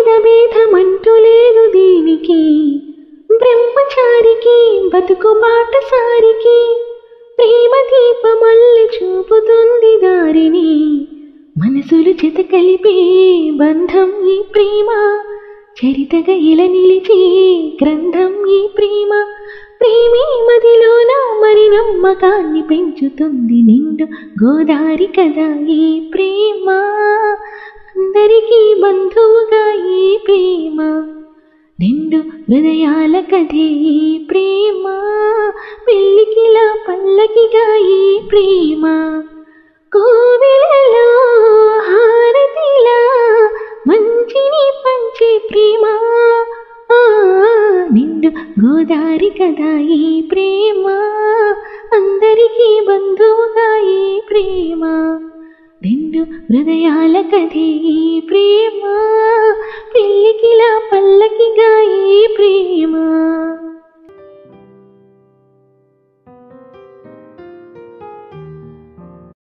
పేద భేదమంటూ లేదు దీనికి బ్రహ్మచారికి బతుకు బాటసారికి ప్రేమ దీపమల్లి చూపుతుంది దారిని మనసులు చెత కలిపే బంధం ఈ ప్రేమ చరితగా ఇలా నిలిచే గ్రంథం ఈ ప్రేమ ప్రేమే మదిలోన మరి నమ్మకాన్ని పెంచుతుంది నిండు గోదారి కదా ఈ ప్రేమ అందరికీ బంధువుగా ఈ ప్రేమ నిండు హృదయాల కథే ఈ ప్రేమ పెళ్ళికిలా పల్లకిగా ఈ ప్రేమ కోవిలలో హారతిలా మంచిని పంచే ప్రేమ ఆ, నిండు గోదారి కదా ఈ ప్రేమ అందరికీ బంధువుగా ఈ ప్రేమ రెండు హృదయాల కథే ఈ ప్రేమ పెళ్ళికిలా పల్లకిగా ఈ ప్రేమ